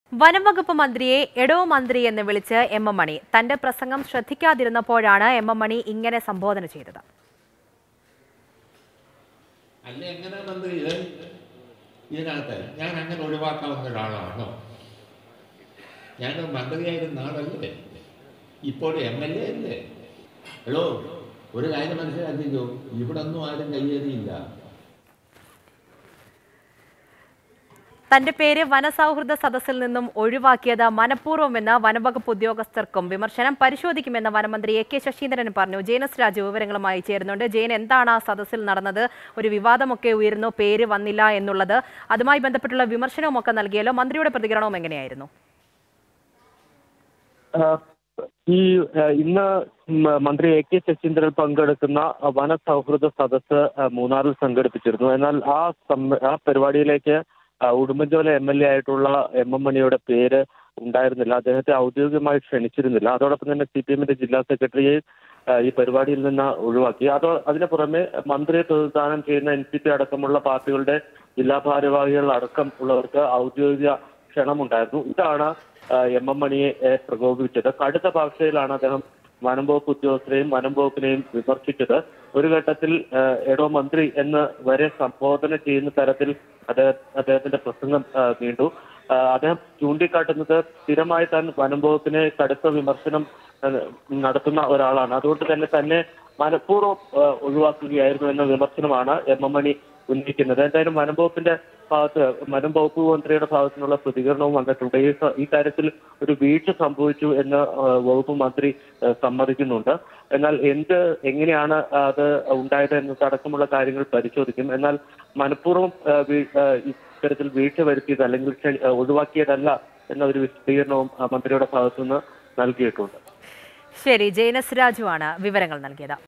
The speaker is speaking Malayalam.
വനം വകുപ്പ് മന്ത്രിയെ എടോ മന്ത്രി എന്ന് വിളിച്ച് എം എം മണി തന്റെ പ്രസംഗം ശ്രദ്ധിക്കാതിരുന്നപ്പോഴാണ് എം എം മണി ഇങ്ങനെ സംബോധന ചെയ്തത് അല്ല എങ്ങനെ മന്ത്രി ഇത് ഇതിനകത്ത് ഞാൻ അങ്ങനെ ഒഴിവാക്കാവുന്ന ഒരാളാണോ ഞാൻ മന്ത്രിയായിരുന്ന ആളല്ലേ ഇപ്പോൾ എം എൽ എ അല്ലേ ഹലോ ഒരു കാര്യം മനസ്സിലാക്കിക്കോ ഇവിടെ ഒന്നും ആരും കയ്യേറിയില്ല തന്റെ പേര് വനസൗഹൃദ സദസ്സിൽ നിന്നും ഒഴിവാക്കിയത് മനഃപൂർവ്വമെന്ന് വനംവകുപ്പ് ഉദ്യോഗസ്ഥർക്കും വിമർശനം പരിശോധിക്കുമെന്ന് വനമന്ത്രി എ കെ ശശീന്ദ്രൻ പറഞ്ഞു ജെയിനസ് രാജു വിവരങ്ങളുമായി ചേരുന്നുണ്ട് ജെയിൻ എന്താണ് ആ സദസ്സിൽ നടന്നത് ഒരു വിവാദമൊക്കെ ഉയർന്നു പേര് വന്നില്ല എന്നുള്ളത് അതുമായി ബന്ധപ്പെട്ടുള്ള വിമർശനവും ഒക്കെ നൽകിയല്ലോ മന്ത്രിയുടെ പ്രതികരണവും എങ്ങനെയായിരുന്നു ആഹ് ഈ ആഹ് ഇന്ന് മ- മന്ത്രി എ കെ ശശീന്ദ്രൻ പങ്കെടുക്കുന്ന വന സൗഹൃദ സദസ്സ് ആഹ് മൂന്നാറിൽ സംഘടിപ്പിച്ചിരുന്നു എന്നാൽ ആ സമ്മ- ആ പരിപാടിയിലേക്ക് ആഹ് ഉടുമ്പൻചോല എം എൽ എ ആയിട്ടുള്ള എം എം മണിയുടെ പേര് ഉണ്ടായിരുന്നില്ല അദ്ദേഹത്തെ ഔദ്യോഗികമായി ക്ഷണിച്ചിരുന്നില്ല അതോടൊപ്പം തന്നെ സി പി എമ്മിന്റെ ജില്ലാ സെക്രട്ടറിയെ ആഹ് ഈ പരിപാടിയിൽ നിന്ന് ഒഴിവാക്കി അതോ അതിന് പുറമെ മന്ത്രിയെ പ്രതിദാനം ചെയ്യുന്ന എൻ സി പി അടക്കമുള്ള പാർട്ടികളുടെ ജില്ലാ ഭാരവാഹികൾ അടക്കം ഉള്ളവർക്ക് ഔദ്യോഗിക ക്ഷണമുണ്ടായിരുന്നു ഇതാണ് ആഹ് എം എം മണിയെ ഏഹ് പ്രകോപിപ്പിച്ചത് കടുത്ത ഭാഷയിലാണ് അദ്ദേഹം വനം വകുപ്പ് ഉദ്യോഗസ്ഥരെയും വനം വകുപ്പിനെയും വിമർശിച്ചത് ഒരു ഘട്ടത്തിൽ ആഹ് എടോ മന്ത്രി എന്ന് വരെ സംബോധന ചെയ്യുന്ന തരത്തിൽ അദ്ദേഹം അദ്ദേഹത്തിന്റെ പ്രസംഗം ആഹ് നീണ്ടു ആഹ് അദ്ദേഹം ചൂണ്ടിക്കാട്ടുന്നത് സ്ഥിരമായി താൻ വനം വകുപ്പിനെ കടുത്ത വിമർശനം ആഹ് നടത്തുന്ന ഒരാളാണ് അതുകൊണ്ട് തന്നെ തന്നെ മനഃപൂർവ്വം ആഹ് ഒഴിവാക്കുകയായിരുന്നു എന്ന വിമർശനമാണ് എം എം മണി ഉന്നയിക്കുന്നത് എന്തായാലും വനം വകുപ്പിന്റെ ഭാഗത്ത് വനം വകുപ്പ് മന്ത്രിയുടെ ഭാഗത്തു നിന്നുള്ള പ്രതികരണവും വന്നിട്ടുണ്ട് ഈ സ- ഈ കാര്യത്തിൽ ഒരു വീഴ്ച സംഭവിച്ചു എന്ന് ആ, വകുപ്പ് മന്ത്രി ആ, സമ്മതിക്കുന്നുണ്ട് എന്നാൽ എന്ത് എങ്ങനെയാണ് അത് ഉണ്ടായത് എന്നതടക്കമുള്ള കാര്യങ്ങൾ പരിശോധിക്കും എന്നാൽ മനഃപൂർവ്വം ആ, വീ- ആ, ഇത്തരത്തിൽ വീഴ്ച വരുത്തിയത് അല്ലെങ്കിൽ ക്ഷണി- ആ, ഒഴിവാക്കിയതല്ല എന്ന ഒരു വിശദീകരണവും ആ, മന്ത്രിയുടെ ഭാഗത്തുനിന്ന് നൽകിയിട്ടുണ്ട് ശരി ജെയിനസ് രാജു ആണ് വിവരങ്ങൾ നൽകിയത്